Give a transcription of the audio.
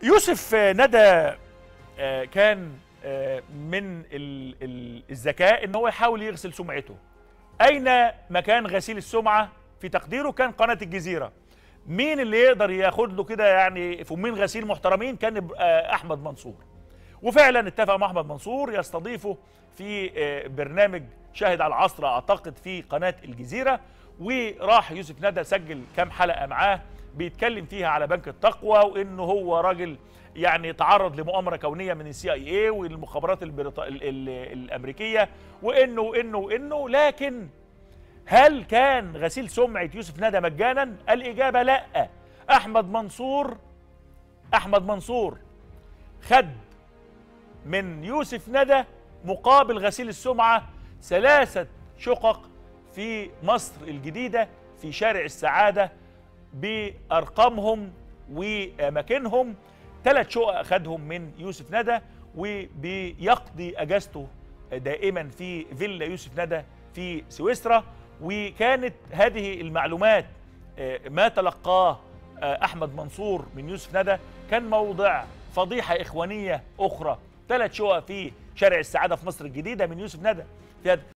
يوسف ندى آه، كان آه، من ال- ال- الذكاء ان هو يحاول يغسل سمعته اين مكان غسيل السمعه في تقديره كان قناه الجزيره مين اللي يقدر ياخد له كده يعني فمين غسيل محترمين كان آه، احمد منصور وفعلا اتفق مع احمد منصور يستضيفه في آه، برنامج شاهد على العصر اعتقد في قناه الجزيره وراح يوسف ندى سجل كام حلقه معاه بيتكلم فيها على بنك التقوى وانه هو راجل يعني تعرض لمؤامره كونيه من السي اي اي والمخابرات البريط... ال... ال... الامريكيه وانه وانه وانه لكن هل كان غسيل سمعه يوسف ندى مجانا؟ الاجابه لا احمد منصور احمد منصور خد من يوسف ندى مقابل غسيل السمعة ثلاثة شقق في مصر الجديدة في شارع السعادة بأرقامهم وأماكنهم ثلاث شقق أخذهم من يوسف ندى وبيقضي أجازته دائما في فيلا يوسف ندى في سويسرا وكانت هذه المعلومات آه، ما تلقاه آه، احمد منصور من يوسف ندى كان موضع فضيحه اخوانيه اخرى ثلاث شقق في شارع السعاده في مصر الجديده من يوسف ندى في هذا